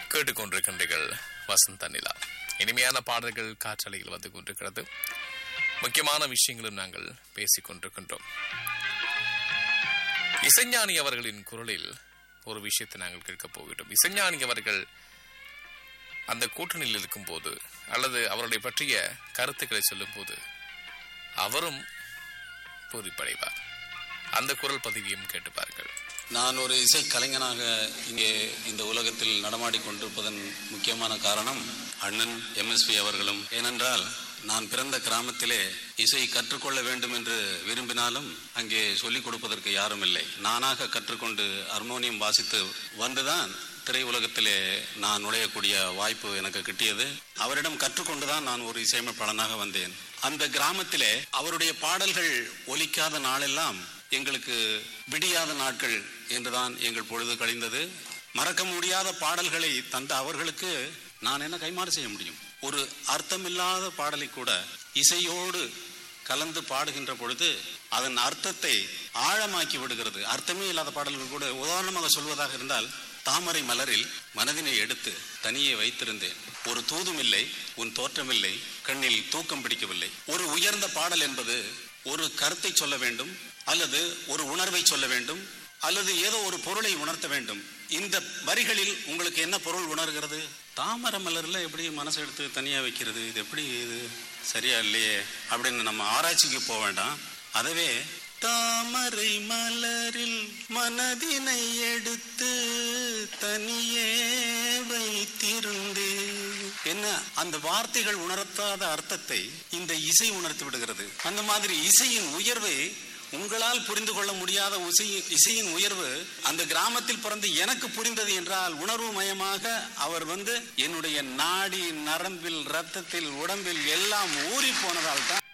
கேட்டுக்கொண்டிருக்கின்றீர்கள் வசந்த நிலா இனிமையான பாடல்கள் காற்றலையில் வந்து கொண்டிருக்கிறது முக்கியமான விஷயங்களும் நாங்கள் பேசிக் கொண்டிருக்கின்றோம் இசைஞானி அவர்களின் குரலில் ஒரு விஷயத்தை நாங்கள் கேட்கப் போகிறோம் இசைஞானி அவர்கள் அந்த கூட்டணியில் இருக்கும்போது அல்லது அவருடைய பற்றிய கருத்துக்களை சொல்லும்போது அவரும் பூரிப்படைவார் அந்த குரல் பதிவையும் கேட்டுப்பார்கள் நான் ஒரு இசை கலைஞனாக இங்கே இந்த உலகத்தில் நடமாடிக் கொண்டிருப்பதன் முக்கியமான காரணம் அண்ணன் எம்எஸ்பி அவர்களும் ஏனென்றால் நான் பிறந்த கிராமத்திலே இசை கற்றுக்கொள்ள வேண்டும் என்று விரும்பினாலும் அங்கே சொல்லிக் கொடுப்பதற்கு யாரும் இல்லை நானாக கற்றுக்கொண்டு ஹார்மோனியம் வாசித்து வந்துதான் திரையுலகத்திலே நான் நுழையக்கூடிய வாய்ப்பு எனக்கு கிட்டியது அவரிடம் கற்றுக்கொண்டுதான் நான் ஒரு இசையமைப்பாளனாக வந்தேன் அந்த கிராமத்திலே அவருடைய பாடல்கள் ஒலிக்காத நாளெல்லாம் எங்களுக்கு விடியாத நாட்கள் என்றுதான் எங்கள் பொழுது கழிந்தது மறக்க முடியாத பாடல்களை தந்த அவர்களுக்கு நான் என்ன கைமாறு செய்ய முடியும் ஒரு அர்த்தமில்லாத பாடலை கூட இசையோடு கலந்து பாடுகின்ற பொழுது அதன் அர்த்தத்தை ஆழமாக்கி விடுகிறது அர்த்தமே இல்லாத பாடல்கள் கூட உதாரணமாக சொல்வதாக இருந்தால் தாமரை மலரில் மனதினை எடுத்து தனியே வைத்திருந்தேன் ஒரு தூதும் இல்லை உன் தோற்றமில்லை கண்ணில் தூக்கம் பிடிக்கவில்லை ஒரு உயர்ந்த பாடல் என்பது ஒரு கருத்தை சொல்ல வேண்டும் அல்லது ஒரு உணர்வை சொல்ல வேண்டும் அல்லது ஏதோ ஒரு பொருளை உணர்த்த வேண்டும் இந்த வரிகளில் உங்களுக்கு என்ன பொருள் உணர்கிறது தாமரை மலர்ல எப்படி மனசை எடுத்து தனியா வைக்கிறது இது எப்படி இது சரியா இல்லையே அப்படின்னு நம்ம ஆராய்ச்சிக்கு போக வேண்டாம் அதவே தாமரை மலரில் மனதினை எடுத்து தனியே வைத்திருந்தே என்ன அந்த வார்த்தைகள் உணர்த்தாத அர்த்தத்தை இந்த இசை உணர்த்தி விடுகிறது அந்த மாதிரி இசையின் உயர்வை உங்களால் புரிந்து கொள்ள முடியாத இசை இசையின் உயர்வு அந்த கிராமத்தில் பிறந்து எனக்கு புரிந்தது என்றால் உணர்வு மயமாக அவர் வந்து என்னுடைய நாடி நரம்பில் ரத்தத்தில் உடம்பில் எல்லாம் ஊறி போனதால் தான்